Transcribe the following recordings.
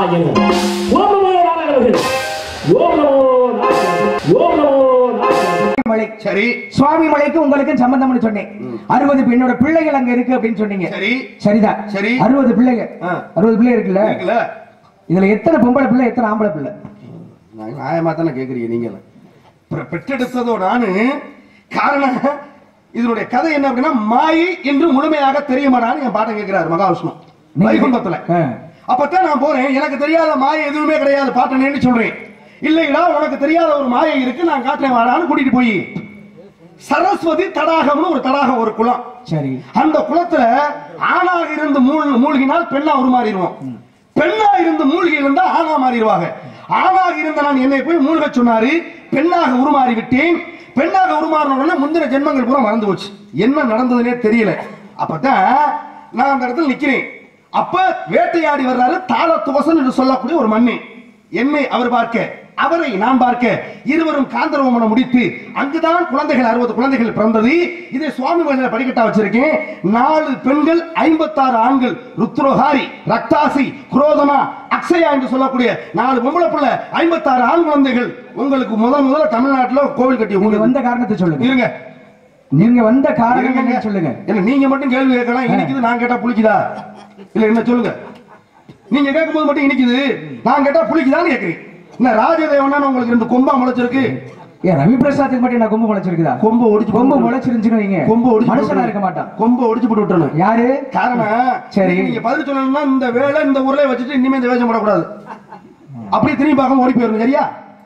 நாராயண ஓம் நமோ நாராயண ஓம் நமோ நாராயண ஓம் நமோ நாராயண மலை சரி சுவாமி மலைக்கு உங்களுக்கு சம்பந்தம்னு சொன்னேன் அறுபது என்னோட பிள்ளைகள் அங்க இருக்கு அப்படின்னு சொன்னீங்க சரி சரிதான் சரி. அறுபது பிள்ளைங்க ஆ. அறுபது பிள்ளை இருக்குல்ல இருக்குல்ல இதுல எத்தனை பொம்பளை பிள்ளை எத்தனை ஆம்பளை பிள்ளை நான் நியாயமா தானே கேக்குறீங்க நீங்க பெற்றெடுத்ததோ நானு காரணம் இதனுடைய கதை என்ன அப்படின்னா மாயை என்று முழுமையாக தெரியுமாடான்னு என் பாட்டம் கேட்கிறாரு மகாவிஷ்ணு நீங்க- வைகுண்டத்துல ஆ. அப்பதான் நான் போறேன் எனக்கு தெரியாத மாயை எதுவுமே கிடையாது பாட்டனேன்னு சொல்றேன் இல்லைங்களா உனக்கு தெரியாத ஒரு மாயை இருக்கு நான் காட்டுறேன் வாடான்னு கூட்டிட்டு போய் சரஸ்வதி தடாகம்னு ஒரு தடாகம் ஒரு குளம் சரி அந்த குளத்துல ஆணாக இருந்து மூழ்- மூழ்கினால் பெண்ணா உருமாறிடுவோம் பெண்ணா இருந்து மூழ்கி இருந்தா ஆணா மாறிடுவாங்க ஆணாக இருந்த நான் என்னை போய் மூழ்க சொன்னாரு பெண்ணாக உருமாறி விட்டேன் பெண்ணாக உருமாறின உடனே முந்தின ஜென்மங்கள் பூரா மறந்து போச்சு என்ன நடந்ததுன்னே தெரியல அப்பதான் நான் அந்த இடத்துல நிக்கிறேன் அப்ப வேட்டையாடி வர்றாரு தாளத்துவசன் என்று சொல்லக்கூடிய ஒரு மண்ணி என்னை அவர் பார்க்க அவரை நான் பார்க்க இருவரும் காந்தரவமனம் முடித்து அங்குதான் குழந்தைகள் அறுபது குழந்தைகள் பிறந்தது இதை சுவாமி மலையில படிக்கட்டா வச்சிருக்கேன் நாலு பெண்கள் ஐம்பத்தாறு ஆண்கள் ருத்ரோஹாரி ரக்தாசி குரோதனா அக்ஷயா என்று சொல்லக்கூடிய நாலு பொம்பளை பிள்ளை ஐம்பத்தாறு ஆண் குழந்தைகள் உங்களுக்கு முதல் முதல்ல தமிழ்நாட்டுல கோவில் கட்டி நீங்க உங்களுக்கு வந்த காரணத்தை சொல்லுங்க இருங்க நீங்க வந்த காரணம் இருங்க. என்னன்னு சொல்லுங்க என்ன நீங்க மட்டும் கேள்வி கேட்கலாம் இனிக்குது நான் கேட்டா புளிக்குதா இல்ல என்ன சொல்லுங்க நீங்க கேட்கும்போது மட்டும் இனிக்குது நான் கேட்டா புளிக்குதான்னு கேக்குறீங்க என்ன ராஜதேவனா உங்களுக்கு ரெண்டு கொம்பா முளைச்சிருக்கு ஏன் ரவி பிரசாத்துக்கு மட்டும் நான் கொம்பு முளைச்சிருக்குதா கொம்பு ஒடிச்சு கொம்பு முளைச்சிருந்துச்சுன்னு வைங்க கொம்பு ஒடிச்சு மனுஷனா போட்டு- இருக்க மாட்டான் கொம்பு ஒடிச்சு போட்டு விட்டணும் யாரு காரணம் சரி. சரி நீங்க பதில் சொல்லணும்னா இந்த வேலை இந்த ஊர்ல வச்சுட்டு இனிமே இந்த வேஷம் போடக்கூடாது அப்படியே திரும்பி பார்க்காம ஓடி போயிரும் சரியா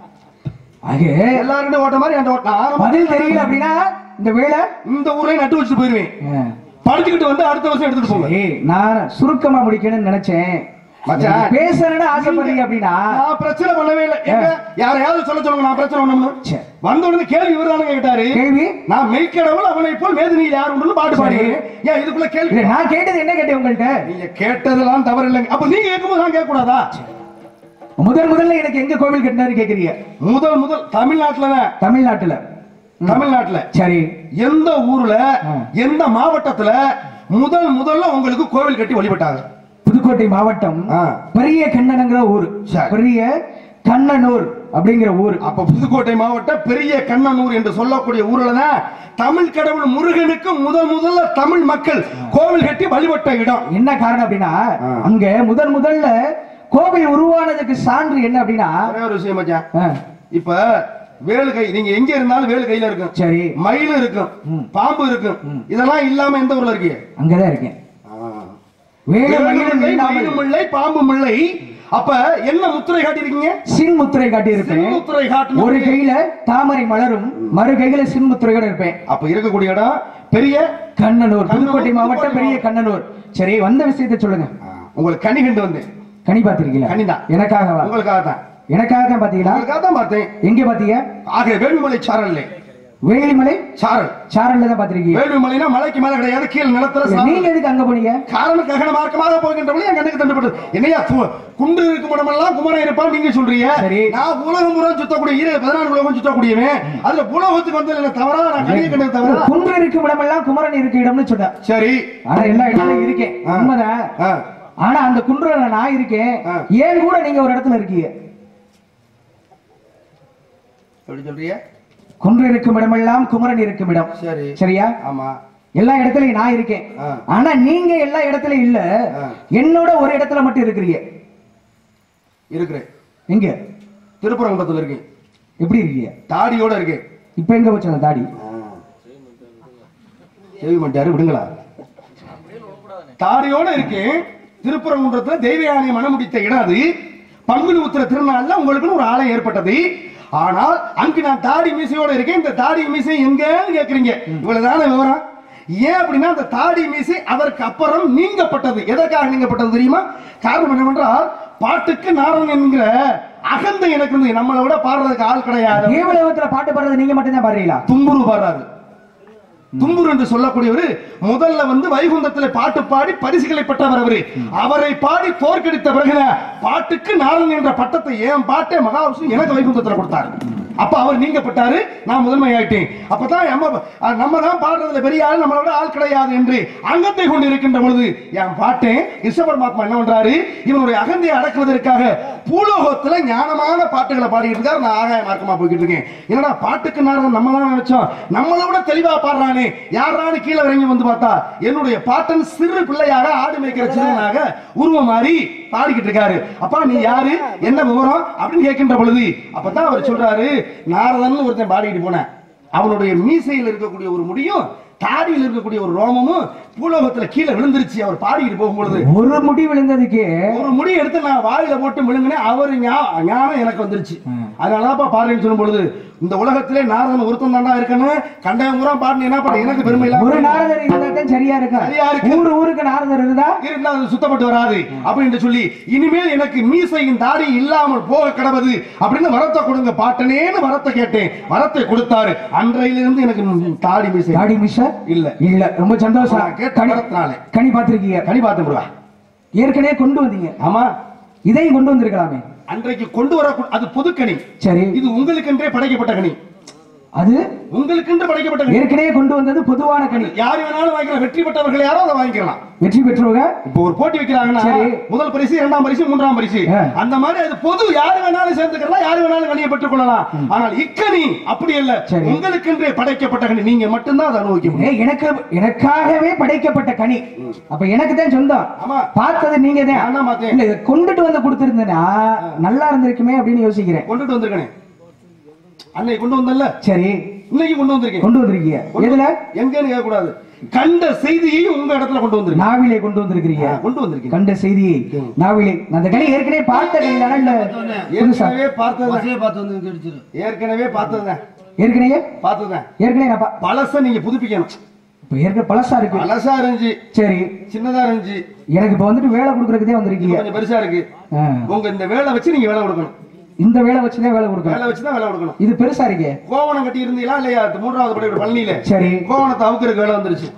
ஆகே எல்லாருக்கிட்ட ஓட்ட மாதிரி என்கிட்ட ஓட்டினா பதில் தெரியல அப்படின்னா இந்த வேலை இந்த ஊர்லயும் நட்டு வச்சுட்டு போயிருவேன் ஆ. படிச்சுக்கிட்டு வந்து அடுத்த வருஷம் எடுத்துட்டு போங்க ஏய், நான் சுருக்கமா முடிக்கணும்னு நினைச்சேன் மச்சான். நீங்க பேசணும்னு ஆசைப்படுறீங்க அப்படின்னா நான் பிரச்சனை பண்ணவே இல்லை எங்க யாரையாவது சொல்ல சொல்லுங்க நான் பிரச்சனை பண்ணணும் சரி. வந்த உடனே கேள்வி இவர்தானுங்க கேட்டாரு கேள்வி நான் மெய்க்கடவுள் அவனை போல் மேதினி யார் உண்டு பாட்டு பாடி ஏன் இதுக்குள்ள இல்ல கேள்வி நான் கேட்டது என்ன கேட்டேன் உங்கள்ட்ட நீங்க கேட்டதெல்லாம் தவறு இல்லைங்க அப்ப நீங்க கேட்கும்போது நான் கேட்க கூடாதா முதல் முதல்ல எனக்கு எங்க கோவில் கட்டினாரு கேக்குறீங்க முதல் முதல் தமிழ்நாட்டுல தான் தமிழ்நாட்டுல தமிழ்நாட்டுல சரி எந்த ஊர்ல ஆ. எந்த மாவட்டத்துல முதல் முதல்ல உங்களுக்கு கோவில் கட்டி வழிபட்டாங்க புதுக்கோட்டை மாவட்டம் ஆ. பெரிய கண்ணனுங்கிற ஊர் சரி. பெரிய கண்ணனூர் அப்படிங்கிற ஊர் அப்ப புதுக்கோட்டை மாவட்டம் பெரிய கண்ணனூர் என்று சொல்லக்கூடிய ஊர்ல தான் தமிழ் கடவுள் முருகனுக்கு முதல் முதல்ல தமிழ் மக்கள் கோவில் கட்டி வழிபட்ட இடம் என்ன காரணம் அப்படின்னா ஆ. அங்க முதல் முதல்ல கோவில் உருவானதுக்கு சான்று என்ன அப்படின்னா ஒரே ஒரு விஷயம் மச்சான் ஆ, இப்ப வேலு கை நீங்க எங்க இருந்தாலும் வேலு கையில இருக்கும் சரி மயில் இருக்கும் ம். பாம்பு இருக்கும் இதெல்லாம் இல்லாம எந்த ஊர்ல இருக்கீங்க அங்கதான் இருக்கேன் வேலு வேலு மயிலும் முல்லை, இல்லாமல் மயிலும் முல்லை பாம்பு முல்லை அப்ப என்ன முத்திரை காட்டியிருக்கீங்க சின்முத்திரை காட்டி இருப்பேன் முத்திரை காட்டு ஒரு கையில தாமரை மலரும் மறு கையில சின்முத்திரையோட இருப்பேன் அப்ப இருக்கக்கூடிய இடம் பெரிய கண்ணனூர் புதுக்கோட்டை கண்ணனூர், மாவட்டம் புதுக்கோட்டை பெரிய கண்ணனூர் சரி வந்த விஷயத்தை சொல்லுங்க உங்களுக்கு கனி கண்டு வந்தேன் கனி பாத்திருக்கீங்களா கனிதான். எனக்காகவா உங்களுக்காக தான் எனக்காக தான் பாத்தீங்களா உங்களுக்காக தான் பார்த்தேன் எங்க பாத்தீங்க ஆக வேலுமலை சாரல்ல வேலிமலை சாரல் சாரல்ல தான் பாத்திருக்கீங்க வேலுமலைனா மலைக்கு மேல கிடையாது கீழ் நிலத்துல சாரல். நீங்க எதுக்கு அங்க போனீங்க காரணம் ககன மார்க்கமாக போகின்றவளை என் கண்ணுக்கு தண்டுபடுது என்னையா கு- குன்று இருக்கும் இடமெல்லாம் குமரன் இருப்பான் நீங்க சொல்றீங்க சரி. நான் உலகம் முறை சுத்தக்கூடிய இரு பதினாறு உலகம் சுத்தக்கூடியவன் அதுல உலகத்துக்கு வந்து என்ன தவறா நான் கணிய கண்டது தவறா குன்று இருக்கும் இடமெல்லாம் குமரன் இருக்கு இடம்னு சொன்னேன் சரி ஆனா எல்லா இடத்துலயும் இருக்கேன் ஆ. உண்மைதான் ஆ. ஆனா அந்த குன்றுல நான் இருக்கேன் ஆ. ஏன் கூட நீங்க ஒரு இடத்துல இருக்கீங்க எப்படி சொல்றீங்க குன்று இருக்கும் இடமெல்லாம் குமரன் இருக்கும் இடம் சரி சரியா ஆமா எல்லா இடத்துலயும் நான் இருக்கேன் ஆ. ஆனா நீங்க எல்லா இடத்துலயும் இல்ல ஆ. என்னோட ஒரு இடத்துல மட்டும் இருக்கிறீங்க இருக்கிறேன் எங்க திருப்பரங்குன்றத்துல இருக்கேன் எப்படி இருக்கீங்க தாடியோட இருக்கேன் இப்ப எங்க போச்சு அந்த தாடி செவி மாட்டாரு விடுங்களா தாடியோட இருக்கேன் திருப்பரங்குன்றத்துல தெய்வ யானை மனம் முடித்த இடம் அது பங்குனி உத்திர திருநாள்ல உங்களுக்குன்னு ஒரு ஆலயம் ஏற்பட்டது ஆனால் அங்கு நான் தாடி மீசையோட இருக்கேன் இந்த தாடி மீசை எங்கன்னு கேக்குறீங்க இவ்வளவுதான விவரம் ஏன் அப்படின்னா அந்த தாடி மீசை அதற்கு அப்புறம் நீங்கப்பட்டது எதற்காக நீங்கப்பட்டது தெரியுமா காரணம் என்னவென்றால் பாட்டுக்கு நாரன் என்கிற அகந்தை எனக்கு இருந்து நம்மளை விட பாடுறதுக்கு ஆள் கிடையாது தேவலோகத்துல பாட்டு பாடுறது நீங்க மட்டும் தான் பாடுறீங்களா தும்புரு பாடுறாரு தும்புரு என்று சொல்லக்கூடியவர் முதல்ல வந்து வைகுந்தத்துல பாட்டு பாடி பரிசுகளை பெற்றவர் அவரு அவரை பாடி தோற்கடித்த பிறகு பாட்டுக்கு நாரன் என்ற பட்டத்தை ஏன் பாட்டே மகாவிஷ்ணு எனக்கு வைகுந்தத்துல கொடுத்தாரு அப்ப அவர் நீங்கப்பட்டாரு நான் முதன்மை ஆயிட்டேன் அப்பதான் நம்ம அஹ், நம்ம தான் பாடுறதுல பெரிய ஆள் நம்மளோட ஆள் கிடையாது என்று அங்கத்தை கொண்டு இருக்கின்ற பொழுது என் பாட்டேன் கிருஷ்ண பரமாத்மா என்ன பண்றாரு இவனுடைய அகந்தையை அடக்குவதற்காக பூலோகத்துல ஞானமான பாட்டுகளை பாடிட்டு இருக்காரு நான் ஆகாய மார்க்கமா போய்கிட்டு இருக்கேன் என்னடா பாட்டுக்கு நாரதன் நம்ம தான் நினைச்சோம் நம்மளை விட தெளிவா பாடுறானே யாரானு கீழே இறங்கி வந்து பார்த்தா என்னுடைய பாட்டன் சிறு பிள்ளையாக ஆடு மேய்க்கிற சிறுவனாக உருவம் மாறி பாடிக்கிட்டு இருக்காரு அப்பா நீ யாரு என்ன விவரம் அப்படின்னு கேட்கின்ற பொழுது அப்பதான் அவர் சொல்றாரு நாரதன் ஒருத்தன் பாடிக்கிட்டு போனேன் அவனுடைய மீசையில் இருக்கக்கூடிய ஒரு முடியும் தாடியில் இருக்கக்கூடிய ஒரு ரோமமும் பூலோகத்துல கீழே விழுந்துருச்சு அவர் பாடிக்கிட்டு போகும்பொழுது ஒரு முடி விழுந்ததுக்கு ஒரு முடி எடுத்து நான் வாயில போட்டு விழுங்கினேன் அவர் ஞா- ஞானம் எனக்கு வந்துருச்சு அதனாலதான் பாடுறேன்னு சொல்லும் பொழுது இந்த உலகத்திலே நாரதன் ஒருத்தன் தாண்டா இருக்கணும் கண்டவன் பூரா பாடின என்ன பண்ண எனக்கு பெருமை ஒரு இல்ல நாரதர் இருந்தா தான் சரியா சரியா இருக்கும் இருக்கு. ஊரு ஊருக்கு நாரதர் இருந்தா இருந்தா அது சுத்தப்பட்டு வராது அப்படின்னு சொல்லி இனிமேல் எனக்கு மீசையின் தாடி இல்லாமல் போக கிடவது அப்படின்னு வரத்தை கொடுங்க பாட்டனேன்னு வரத்தை கேட்டேன் வரத்தை கொடுத்தாரு அன்றையிலிருந்து எனக்கு ம், தாடி மீசை தாடி மிஷர் இல்ல இல்ல ரொம்ப சந்தோஷம் நான் கேட்ட கனி வரத்தினாலே. கனி பாத்திருக்கீங்க கனி பார்த்து முருகா ஏற்கனவே கொண்டு வந்தீங்க ஆமா இதையும் கொண்டு வந்திருக்கலாமே அன்றைக்கு கொண்டு வர அது பொதுக்கணி சரி இது உங்களுக்கென்றே படைக்கப்பட்ட கனி அது உங்களுக்கென்று படைக்கப்பட்ட கனி ஏற்கனவே கொண்டு வந்தது பொதுவான கனி யார் வேணாலும் வாங்கிக்கலாம் வெற்றி பெற்றவர்கள் யாரோ அதை வாங்கிக்கலாம் வெற்றி பெற்றவங்க இப்போ ஒரு போட்டி வைக்கிறாங்கன்னா சரி. முதல் பரிசு இரண்டாம் பரிசு மூன்றாம் பரிசு ஆ. அந்த மாதிரி அது பொது யார் வேணாலும் சேர்ந்துக்கலாம் யார் வேணாலும் கனியை பெற்றுக் கொள்ளலாம் ஆனால் இக்கனி அப்படி அல்ல சரி. உங்களுக்கென்றே படைக்கப்பட்ட கனி நீங்க மட்டும்தான் அதை அனுபவிக்க முடியும் ஏய், எனக்கு எனக்காகவே படைக்கப்பட்ட கனி அப்ப எனக்கு தான் சொந்தம் ஆமா. பார்த்தது நீங்க தான் நான் தான் பார்த்தேன். இல்ல இதை கொண்டுட்டு வந்து கொடுத்திருந்தேன்னா நல்லா இருந்திருக்குமே அப்படின்னு யோசிக்கிறேன் கொண்டுட்டு வந்திருக்கனே அன்னை கொண்டு வந்தல்ல சரி இன்னைக்கு கொண்டு வந்திருக்கேன் கொண்டு வந்திருக்கீங்க எதுல எங்கன்னு கேட்க கூடாது கண்ட செய்தியை உங்க இடத்துல கொண்டு வந்திருக்கேன் நாவிலே கொண்டு வந்திருக்கிறீங்க ஆ, கொண்டு வந்திருக்கேன் கண்ட செய்தியை நாவிலே அந்த கனி ஏற்கனவே பார்த்த கனி தானே இல்ல புதுசா ஏற்கனவே பார்த்தது பஸ்ஸே பார்த்து வந்து கடிச்சிடும் ஏற்கனவே பார்த்ததுதான் ஏற்கனவே பார்த்ததுதான் ஏற்கனவே நான் பா- பழச நீங்க புதுப்பிக்கணும் இப்ப ஏற்கனவே பழசா இருக்கு பழசா இருந்துச்சு சரி சின்னதா இருந்துச்சு எனக்கு இப்ப வந்துட்டு வேலை கொடுக்கறதுக்கே வந்திருக்கீங்க கொஞ்சம் பெருசா இருக்கு ஆ. உங்க இந்த வேலை வச்சு நீங்க வேலை கொடுக்கணும் இந்த வேலை வச்சுதான் வேலை கொடுக்கணும் வேலை வச்சு தான் வேலை கொடுக்கணும் இது பெருசா இருக்கே கோவணம் கட்டி இருந்தீங்களா இல்லையா மூன்றாவது படி பழனியில சரி கோவணத்தை அவுக்கிறதுக்கு வேலை வந்துருச்சு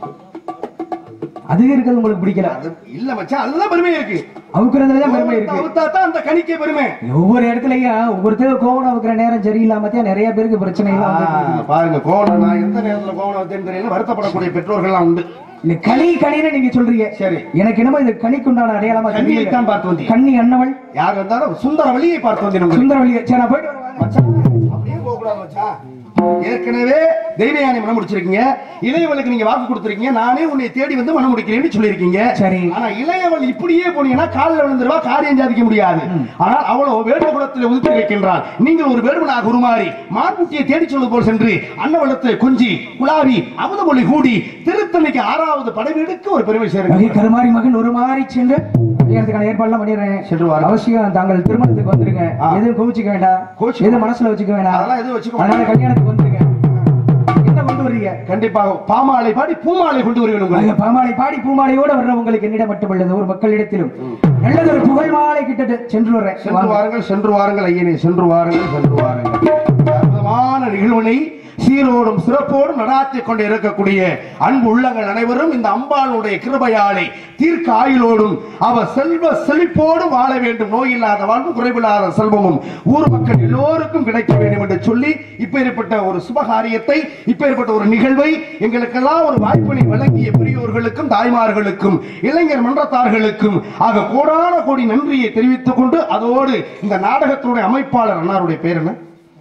அது இருக்கிறது உங்களுக்கு பிடிக்கல அது இல்ல மச்சான் அதுதான் பெருமை இருக்கு அவுக்குறதுல தான் பெருமை கோவணத்தை இருக்கு அவுத்தா தான் அந்த கணிக்கே பெருமை ஒவ்வொரு இடத்துலயும் ஒவ்வொருத்தரும் கோவணம் அவுக்கிற நேரம் சரியில்லாம தான் நிறைய பேருக்கு பிரச்சனை எல்லாம் வந்துட்டு இருக்கு. பாருங்க கோவணம் நான் எந்த நேரத்துல கோவணம் வச்சேன்னு தெரியல வருத்தப்படக்கூடிய பெற்றோர்கள்லாம் உண்டு இல்ல கனி கனின்னு நீங்க சொல்றீங்க சரி. எனக்கு என்னமோ இது கனிக்குண்டான அடையாளமா கண்ணியை தெரியல. தான் பார்த்து வந்தீங்க கன்னி அண்ணவள் யார் வந்தாலும் சுந்தர வழியை பார்த்து வந்தேன் உங்களுக்கு. சுந்தர வழியை சரி நான் போயிட்டு வரேன் மச்சான், அப்படியே போக கூடாது மச்சான். ஏற்கனவே தெய்வயானி மனம் முடிச்சிருக்கீங்க இளையவளுக்கு நீங்க வாக்கு கொடுத்திருக்கீங்க நானே உன்னை தேடி வந்து மனம் முடிக்கிறேன்னு சொல்லியிருக்கீங்க சரி. ஆனா இளையவள் இப்படியே போனீங்கன்னா காலில் விழுந்துருவா காரியம் சாதிக்க முடியாது ஆனால் அவளோ வேடுவ குலத்தில் உதித்து வைக்கின்றாள் நீங்கள் ஒரு வேடுவனாக உருமாறி மார்புட்டியை தேடி சொல்வது போல் சென்று அன்னவளத்தை கொஞ்சி குலாவி அமுதமொழி கூடி திருத்தணிக்கு ஆறாவது படைவீடுக்கு ஒரு பெருமை வகை சேருங்க கருமாரி மகன் ஒரு மாறி சென்று செய்யறதுக்கான ஏற்பாடுலாம் பண்ணிடுறேன் சென்று வாருங்கள். அவசியம் தாங்கள் திருமணத்துக்கு வந்துருங்க ஆ. எதுவும் கோவிச்சுக்க வேண்டாம் கோவிச்சுக்க எதுவும் மனசுல வச்சுக்க வேண்டாம் அதெல்லாம் எதுவும் வச்சுக்க அதனால கல்யாணத்துக்கு வந்துருங்க என்ன கொண்டு வர்றீங்க கண்டிப்பாக பாமாலை பாடி பூமாலை கொண்டு வருவேன் உங்களுக்கு அந்த பாமாலை பாடி பூமாலையோட வர்றவங்களுக்கு என்னிடம் மட்டுமல்லது ஒரு மக்களிடத்திலும் நல்லது ஒரு புகழ் மாலை கிட்ட சென்று வர்றேன் சென்று வாங்க. வாருங்கள் சென்று வாருங்கள் ஐயனே சென்று வாருங்கள் சென்று வாருங்கள் அற்புதமான நிகழ்வினை சீரோடும் சிறப்போடும் நடாத்திக் கொண்டு இருக்கக்கூடிய அன்பு உள்ளங்கள் அனைவரும் இந்த அம்பாளுடைய கிருபையாலை தீர்க்க ஆயுளோடும் அவ செல்வ செழிப்போடும் வாழ வேண்டும் நோய் இல்லாத வாழ்வும் குறைவில்லாத செல்வமும் ஊர் மக்கள் எல்லோருக்கும் கிடைக்க வேண்டும் என்று சொல்லி இப்பேற்பட்ட ஒரு சுபகாரியத்தை இப்பேற்பட்ட ஒரு நிகழ்வை எங்களுக்கெல்லாம் ஒரு வாய்ப்பினை வழங்கிய பெரியோர்களுக்கும் தாய்மார்களுக்கும் இளைஞர் மன்றத்தார்களுக்கும் ஆக கோடான கோடி நன்றியை தெரிவித்துக் கொண்டு அதோடு இந்த நாடகத்தினுடைய அமைப்பாளர் அன்னாருடைய பேர் என்ன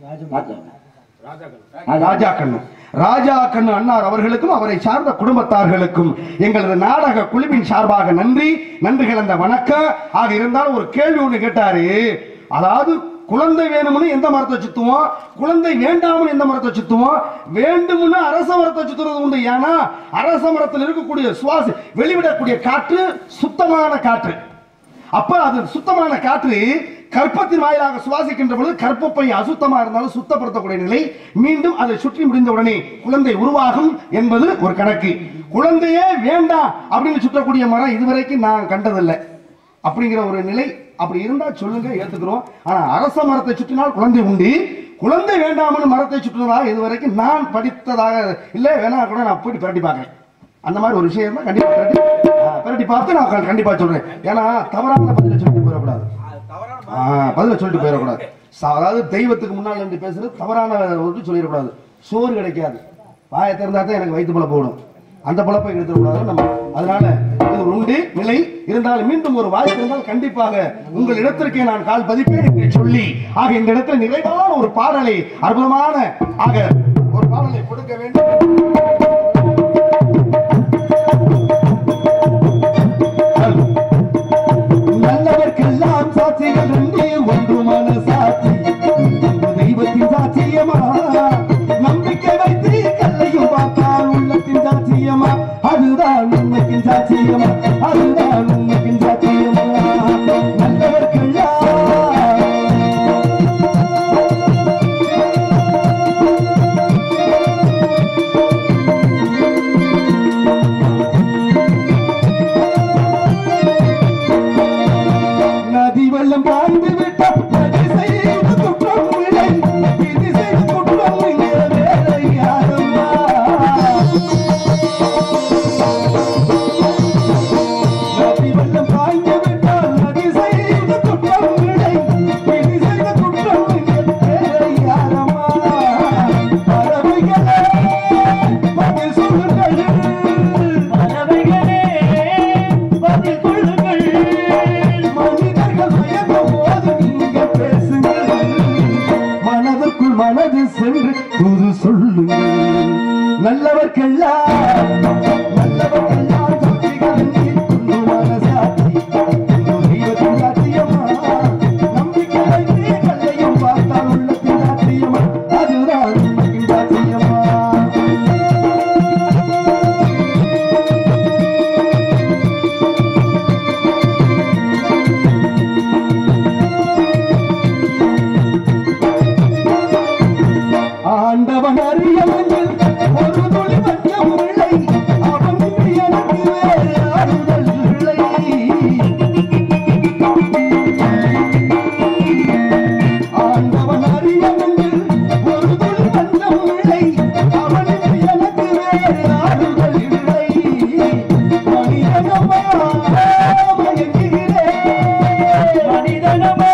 ராஜா கண்ணு ராஜா கண்ணு அன்னார் அவர்களுக்கும் அவரை சார்ந்த குடும்பத்தார்களுக்கும் எங்களது நாடக குழுவின் சார்பாக நன்றி நன்றி கலந்த வணக்கம் ஆக இருந்தாலும் ஒரு கேள்வி ஒண்ணு கேட்டாரு அதாவது குழந்தை வேணும்னு எந்த மரத்தை சுத்துவோம் குழந்தை வேண்டாம்னு எந்த மரத்தை சுத்துவோம் வேண்டும்னு அரச மரத்தை சுத்துறது உண்டு ஏன்னா அரச மரத்தில் இருக்கக்கூடிய சுவாசி வெளிவிடக்கூடிய காற்று சுத்தமான காற்று அப்ப அது சுத்தமான காற்று கற்பத்தின் வாயிலாக சுவாசிக்கின்ற பொழுது கற்பப்பை அசுத்தமா இருந்தாலும் சுத்தப்படுத்தக்கூடிய நிலை மீண்டும் அதை சுற்றி முடிந்த உடனே குழந்தை உருவாகும் என்பது ஒரு கணக்கு குழந்தையே வேண்டாம் அப்படின்னு சுற்றக்கூடிய மரம் இதுவரைக்கும் நான் கண்டதில்லை அப்படிங்கிற ஒரு நிலை அப்படி இருந்தா சொல்லுங்க ஏத்துக்கிறோம் ஆனா அரச மரத்தை சுற்றினால் குழந்தை உண்டு குழந்தை வேண்டாம்னு மரத்தை சுற்றுவதா இதுவரைக்கும் நான் படித்ததாக இல்ல வேணா கூட நான் போயிட்டு பிரட்டி பார்க்கறேன் அந்த மாதிரி ஒரு விஷயம் இருந்தா கண்டிப்பா பிரட்டி ஆ, பிரட்டி பார்த்து நான் கண்டிப்பா சொல்றேன் ஏன்னா தவறான பதில சொல்லிட்டு போயிடக்கூடாது ஆ, பதில சொல்லிட்டு போயிடக்கூடாது ச- அதாவது தெய்வத்துக்கு முன்னால் என்று பேசுறது தவறான ஒன்று சொல்லிடக்கூடாது சோறு கிடைக்காது வாயை திறந்தா தான் எனக்கு வயிற்று பழப்பு போடும் அந்த பழப்பை எடுத்துக்கூடாது நம்ம அதனால இது ஒரு உண்டு நிலை இருந்தாலும் மீண்டும் ஒரு வாய்ப்பு இருந்தால் கண்டிப்பாக உங்கள் இடத்திற்கே நான் கால் பதிப்பேன் என்று சொல்லி ஆக இந்த இடத்துல நிறைவான ஒரு பாடலை அற்புதமான ஆக ஒரு பாடலை கொடுக்க வேண்டும் நல்லவர்க்கெல்லாம் சாட்சிகள் ரெண்டே ஒன்று மன சாட்சி இந்த தெய்வத்தின் சாட்சியமா நம்பிக்கை வைத்து கல்லையும் பார்த்தால் உள்ளத்தின் சாட்சியமா அதுதான் உண்மைக்கின் சாட்சியமா அதுதான் உண்மைக்கின் சாட்சியமா நல்லவர்க்கெல்லாம் நதி வெள்ளம் பாய்ந்து விட்ட நதி செய்த குற்றம் இல்லை விதி செய்த குற்றம் இங்கே வேற யாரம்மா நதி வெள்ளம் பாய்ந்து விட்டால் நதி செய்த குற்றம் இல்லை விதி செய்த குற்றம் இங்கே வேற யாரம்மா பறவைகளே பதில் சொல்லுங்கள் பறவைகளே பதில் கொள்ளுங்கள் மனிதர்கள் மயங்கும் போது நீங்க பேசுங்கள் மனதுக்குள் மனது சென்று புது சொல்லுங்கள் நல்லவர்க்கெல்லாம் நல்லவர்க்கெல்லாம் சாட்சிகள் நீ கொண்டு மனசாட்சி இந்த தெய்வத்தின் சாட்சியமா நம்பிக்கை வைத்து கல்லையும் பார்த்தால் உள்ளத்தின் சாட்சியமா அதுதான் உண்மையின் சாட்சியமா ஆண்டவன் அறியவனில் ஒரு துளி பஞ்சம் இல்லை அவன் இன்றி எனக்கு வேறு ஆறுதல் இல்லை ஆண்டவன் அறியவனில் ஒரு துளி பஞ்சம் இல்லை அவன் இன்றி எனக்கு வேறு ஆறுதல் இல்லை மனிதனமா மயங்குகிறேன் மனிதனமா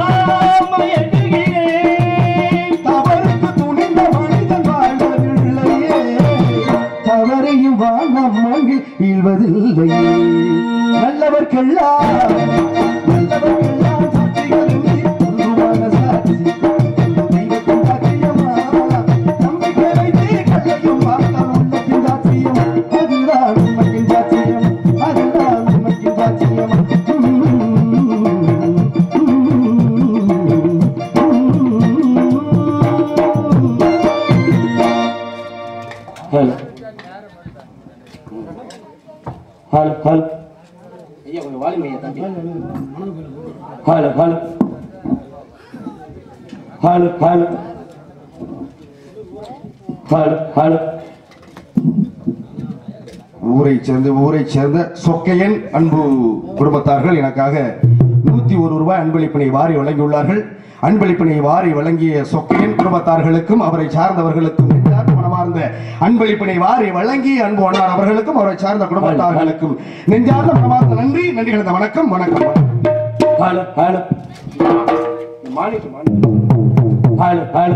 மயங்குகிறேன் தவறுக்கு துணிந்த மனிதன் வாழ்வதில்லையே தவறையும் வாழ மண்ணில் வீழ்வதில்லையே நல்லவர்க்கெல்லாம் நல்லவர்க்கெல்லாம் சாட்சிகள் உண்டு. உருவான சாட்சி இந்த தெய்வத்தின் சாட்சியமா நம்பிக்கை வைத்து கல்லையும் பார்த்தால் உள்ளத்தின் சாட்சியம் அதுதான் உண்மையின் சாட்சியம் அதுதான் உண்மையின் சாட்சியம் ஹலோ ஹலோ ஹலோ ஐயா கொஞ்சம் வாலிமை ஐயா தம்பி hello hello hello hello hello hello ஊரை சேர்ந்து ஊரை சேர்ந்த சொக்கையன் அன்பு குடும்பத்தார்கள் எனக்காக நூத்தி ஒரு ரூபாய் அன்பளிப்பினை வாரி வழங்கியுள்ளார்கள் அன்பளிப்பினை வாரி வழங்கிய சொக்கையன் குடும்பத்தார்களுக்கும் அவரை சார்ந்தவர்களுக்கும் நெஞ்சார்ந்த மனமார்ந்த அன்பளிப்பினை வாரி வழங்கி அன்பு அண்ணார் அவர்களுக்கும் அவரை சார்ந்த குடும்பத்தார்களுக்கும் நெஞ்சார்ந்த மனமார்ந்த நன்றி நன்றி கலந்த வணக்கம் வணக்கம் hello hello Manikkam Manikkam hello hello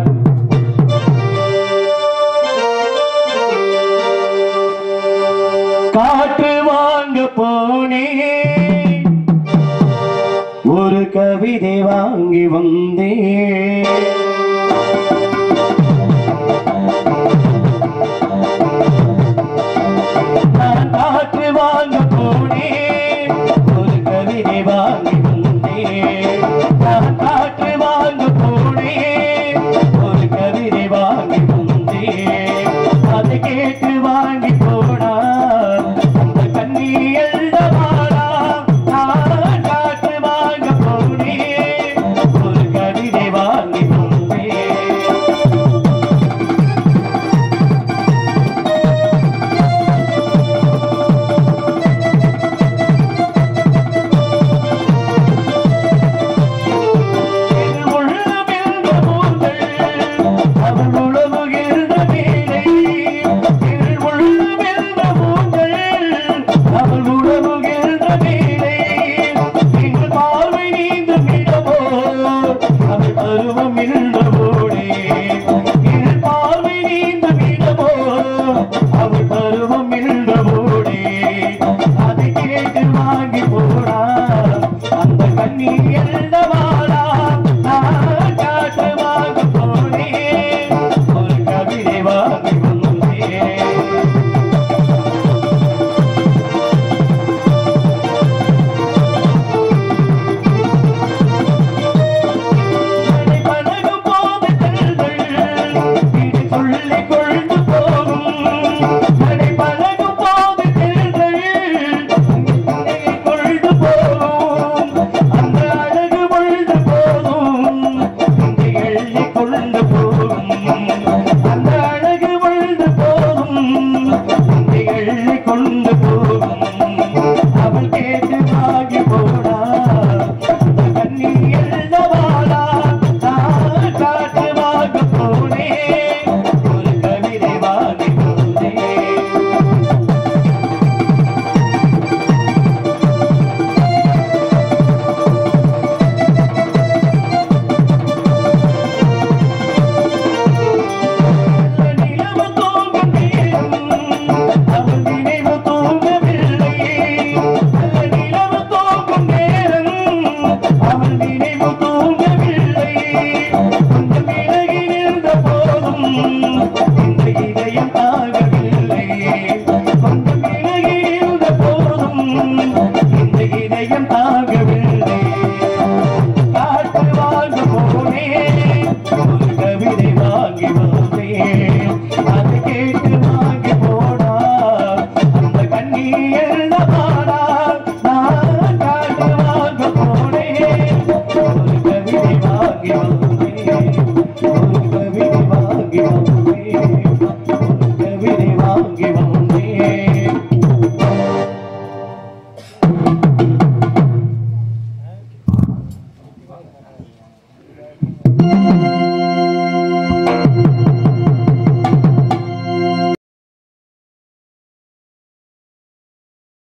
காற்று வாங்க போனேன் ஒரு கவிதை வாங்கி வந்தேன் நான் காற்று வாங்க போனேன் ஒரு கவிதை வாங்கி வந்தேன் நான் காற்று வாங்க போனேன் ஒரு கவிதை வாங்கி வந்தேன் அதை கேட்டு வாங்கி போனா அந்த கண்ணி எழுதவாடா நான் காற்று வாங்க போனேன் ஒரு கவிதை வாங்கி வந்தேன் ஆ